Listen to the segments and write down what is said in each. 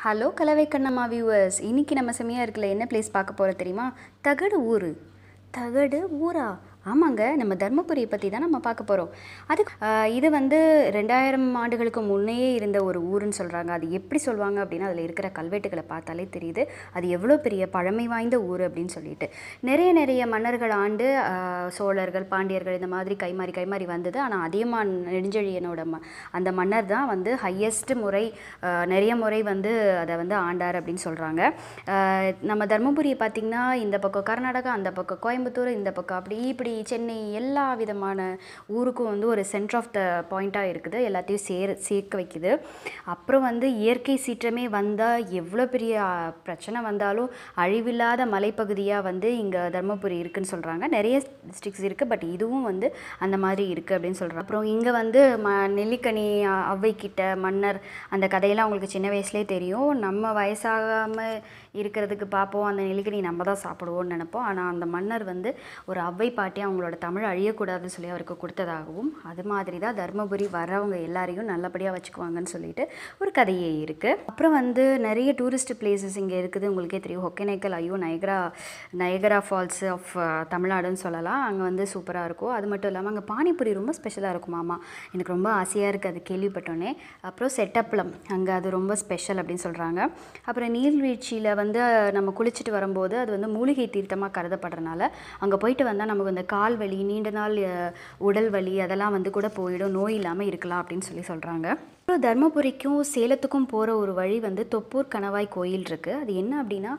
hello கலவை Kannamma viewers இன்னைக்கு நம்ம செம்மையாக இருக்கல என்ன பிளேஸ் பார்க்க போகிறோம் தெரியுமா தகடு ஊர் தகடு ஊரா ஆமாங்க நம்ம தர்மபுரியை பற்றி தான் நம்ம பார்க்க போகிறோம் அது ஆஹ், இது வந்து ரெண்டாயிரம் ஆண்டுகளுக்கு முன்னையே இருந்த ஒரு ஊருன்னு சொல்கிறாங்க அது எப்படி சொல்லுவாங்க அப்படின்னா அதில் இருக்கிற கல்வெட்டுகளை பார்த்தாலே தெரியுது அது எவ்வளோ பெரிய பழமை வாய்ந்த ஊர் அப்படின்னு சொல்லிட்டு நிறைய நிறைய மன்னர்கள் ஆண்டு ஆஹ், சோழர்கள் பாண்டியர்கள் இந்த மாதிரி கைமாறி கைமாறி வந்தது ஆனால் அதியமான் நெடுஞ்செழியனோட ம அந்த மன்னர் தான் வந்து ஹையஸ்ட் முறை ஆஹ், நிறைய முறை வந்து அதை வந்து ஆண்டார் அப்படின்னு சொல்கிறாங்க நம்ம தர்மபுரியை பார்த்திங்கன்னா இந்த பக்கம் கர்நாடகா அந்த பக்கம் கோயம்புத்தூர் இந்த பக்கம் அப்படி இப்படி சென்னை எல்லா விதமான ஊருக்கும் வந்து ஒரு சென்டர் ஆஃப் த பாயிண்ட்டாக இருக்குது எல்லாத்தையும் சேர சேர்க்க வைக்குது அப்புறம் வந்து இயற்கை சீற்றமே வந்தால் எவ்வளோ பெரிய ஆ, பிரச்சனை வந்தாலும் அழிவில்லாத மலைப்பகுதியாக வந்து இங்கே தர்மபுரி இருக்குன்னு சொல்கிறாங்க நிறைய டிஸ்ட்ரிக்ஸ் இருக்குது பட் இதுவும் வந்து அந்த மாதிரி இருக்குது அப்படின்னு சொல்கிறாங்க அப்புறம் இங்கே வந்து ம நெல்லிக்கனி அ, ஔவைக்கிட்ட மன்னர் அந்த கதையெல்லாம் உங்களுக்கு சின்ன வயசுலேயே தெரியும் நம்ம வயசாகாமல் இருக்கிறதுக்கு பார்ப்போம் அந்த நெல்லிக்கனி நம்ம தான் சாப்பிடுவோம்னு நினைப்போம் ஆனால் அந்த மன்னர் வந்து ஒரு அவ்வை பாட்டி அவங்களோட தமிழ் அழியக்கூடாதுன்னு சொல்லி அவருக்கு கொடுத்ததாகவும் அது மாதிரி தான் தர்மபுரி வரவங்க எல்லாரையும் நல்லபடியாக வச்சுக்குவாங்கன்னு சொல்லிட்டு ஒரு கதையே இருக்குது அப்புறம் வந்து நிறைய டூரிஸ்ட் பிளேசஸ் இங்கே இருக்குது உங்களுக்கே தெரியும் ஒகேனக்கல் ஐயோ நயகரா நயகரா ஃபால்ஸ் ஆஃப் தமிழ்நாடுன்னு சொல்லலாம் அங்கே வந்து சூப்பராக இருக்கும் அது மட்டும் இல்லாமல் அங்கே பானிபூரி ரொம்ப ஸ்பெஷலாக இருக்கும் மாமா எனக்கு ரொம்ப ஆசையாக இருக்குது அது கேள்விப்பட்டோன்னே அப்புறம் செட்டப்ளம் அங்கே அது ரொம்ப ஸ்பெஷல் அப்படின்னு சொல்கிறாங்க அப்புறம் நீர்வீழ்ச்சியில் வந்து நம்ம குளிச்சுட்டு வரும்போது அது வந்து மூலிகை தீர்த்தமாக கருதப்படுறனால அங்கே போயிட்டு வந்தால் நமக்கு இந்த கால் வலி நீண்ட நாள் அஹ், உடல் வலி அதெல்லாம் வந்து கூட போயிடும் நோய் இல்லாமல் இருக்கலாம் அப்படின்னு சொல்லி சொல்கிறாங்க அப்புறம் தர்மபுரிக்கும் சேலத்துக்கும் போகிற ஒரு வழி வந்து தொப்பூர் கணவாய் கோயில் இருக்குது அது என்ன அப்படின்னா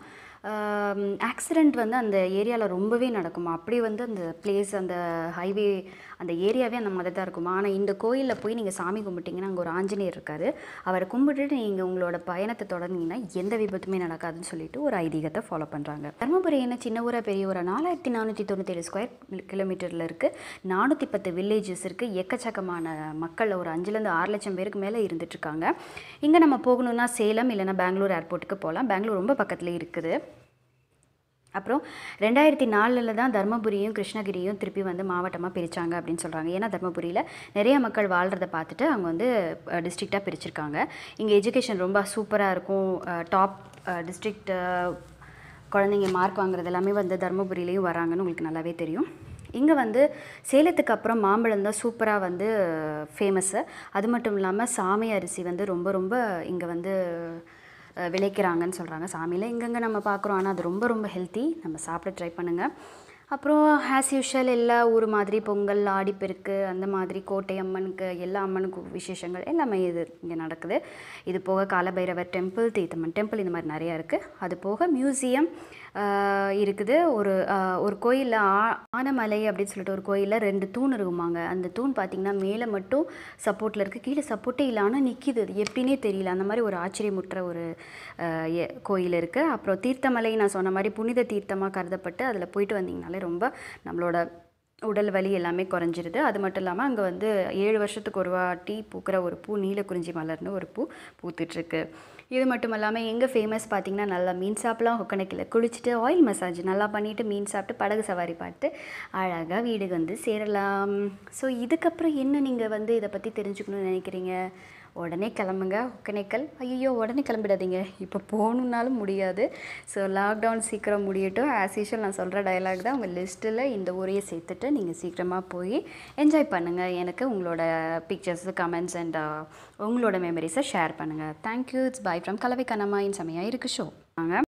ஆக்சிடெண்ட் வந்து அந்த ஏரியாவில் ரொம்பவே நடக்குமா அப்படி வந்து அந்த பிளேஸ் அந்த ஹைவே அந்த ஏரியாவே அந்த மாதிரி தான் இருக்குமா ஆனால் இந்த கோயிலில் போய் நீங்கள் சாமி கும்பிட்டீங்கன்னா அங்கே ஒரு ஆஞ்சநேயர் இருக்கார் அவரை கும்பிட்டுட்டு நீங்கள் உங்களோட பயணத்தை தொடங்கினீங்கன்னா எந்த விபத்துமே நடக்காதுன்னு சொல்லிட்டு ஒரு ஐதீகத்தை ஃபாலோ பண்ணுறாங்க தர்மபுரி என்ன சின்ன ஊரா பெரிய ஊரா நாலாயிரத்தி நானூற்றி தொண்ணூத்தேழு ஸ்கொயர் கிலோமீட்டரில் இருக்குது நானூற்றி பத்து வில்லேஜஸ் இருக்குது எக்கச்சக்கமான மக்கள் ஒரு அஞ்சுலேருந்து ஆறு லட்சம் பேருக்கு மேலே இருந்துட்டுருக்காங்க இங்கே நம்ம போகணுன்னா சேலம் இல்லைன்னா பெங்களூர் ஏர்போர்ட்டுக்கு போகலாம் பெங்களூர் ரொம்ப பக்கத்தில் இருக்குது அப்புறம் ரெண்டாயிரத்தி நாலில் தான் தர்மபுரியும் கிருஷ்ணகிரியும் திருப்பி வந்து மாவட்டமாக பிரித்தாங்க அப்படின்னு சொல்கிறாங்க ஏன்னா தர்மபுரியில் நிறைய மக்கள் வாழ்கிறத பார்த்துட்டு அவங்க வந்து டிஸ்ட்ரிக்டாக பிரிச்சிருக்காங்க இங்கே எஜுகேஷன் ரொம்ப சூப்பராக இருக்கும் டாப் டிஸ்ட்ரிக்ட் குழந்தைங்க மார்க் வாங்குறது எல்லாமே வந்து தர்மபுரியிலையும் வராங்கன்னு உங்களுக்கு நல்லாவே தெரியும் இங்கே வந்து சேலத்துக்கு அப்புறம் மாம்பழம் தான் சூப்பராக வந்து ஃபேமஸ்ஸு அது மட்டும் இல்லாமல் சாமி அரிசி வந்து ரொம்ப ரொம்ப இங்கே வந்து அஹ், விளைக்கிறாங்கன்னு சொல்கிறாங்க சாமியில் எங்கெங்கே நம்ம பார்க்குறோம் ஆனால் அது ரொம்ப ரொம்ப ஹெல்த்தி நம்ம சாப்பிட ட்ரை பண்ணுங்கள் அப்புறம் ஆஸ் யூஷுவல் எல்லா ஊர் மாதிரி பொங்கல் ஆடிப்பெருக்கு அந்த மாதிரி கோட்டை அம்மனுக்கு எல்லா அம்மனுக்கும் விசேஷங்கள் எல்லாமே இது இங்கே நடக்குது இது போக காலபைரவர் டெம்பிள் தீர்த்தம்மன் டெம்பிள் இந்த மாதிரி நிறையா இருக்குது அது போக மியூசியம் இருக்குது ஒரு ஆஹ், ஒரு கோயிலில் ஆ ஆனமலை அப்படின்னு சொல்லிட்டு ஒரு கோயிலில் ரெண்டு தூண் இருக்குமாங்க அந்த தூண் பார்த்திங்கன்னா மேலே மட்டும் சப்போர்ட்டில் இருக்குது கீழே சப்போர்ட்டே இல்லை ஆனால் நிற்கிது அது எப்படின்னே தெரியல அந்த மாதிரி ஒரு ஆச்சரியமுற்ற ஒரு ஆஹ், எ- கோயில் இருக்குது அப்புறம் தீர்த்தமலை நான் சொன்ன மாதிரி புனித தீர்த்தமாக கருதப்பட்டு அதில் போயிட்டு வந்தீங்கனாலே ரொம்ப நம்மளோட உடல் வலி எல்லாமே குறைஞ்சிருது அது மட்டும் இல்லாமல் அங்கே வந்து ஏழு வருஷத்துக்கு ஒரு வாட்டி பூக்கிற ஒரு பூ நீலக்குறிஞ்சி மலர்னு ஒரு பூ பூத்துட்ருக்கு இது மட்டும் இல்லாமல் எங்கே ஃபேமஸ் பார்த்தீங்கன்னா நல்லா மீன் சாப்பிடலாம் ஒக்கணக்கில் குளிச்சுட்டு ஆயில் மசாஜ் நல்லா பண்ணிவிட்டு மீன் சாப்பிட்டு படகு சவாரி பார்த்து அழகாக வீடுக்கு வந்து சேரலாம் ஸோ இதுக்கப்புறம் என்ன நீங்கள் வந்து இதை பற்றி தெரிஞ்சுக்கணும்னு நினைக்கிறீங்க உடனே கிளம்புங்க ஒக்கேனக்கல் ஐயோ உடனே கிளம்பிடாதீங்க இப்போ போகணுன்னாலும் முடியாது ஸோ லாக்டவுன் சீக்கிரம் முடியட்டும் ஆஸ் யூஷுவல் நான் சொல்கிற டயலாக் தான் உங்கள் லிஸ்ட்டில் இந்த ஊரையை சேர்த்துட்டு நீங்கள் சீக்கிரமாக போய் என்ஜாய் பண்ணுங்கள் எனக்கு உங்களோட பிக்சர்ஸ் கமெண்ட்ஸ் அண்ட் உங்களோட மெமரிஸை ஷேர் பண்ணுங்கள் தேங்க்யூ இட்ஸ் பை ஃப்ரம் கலவை கனமா இன் செமையாக இருக்கு ஷோ வாங்க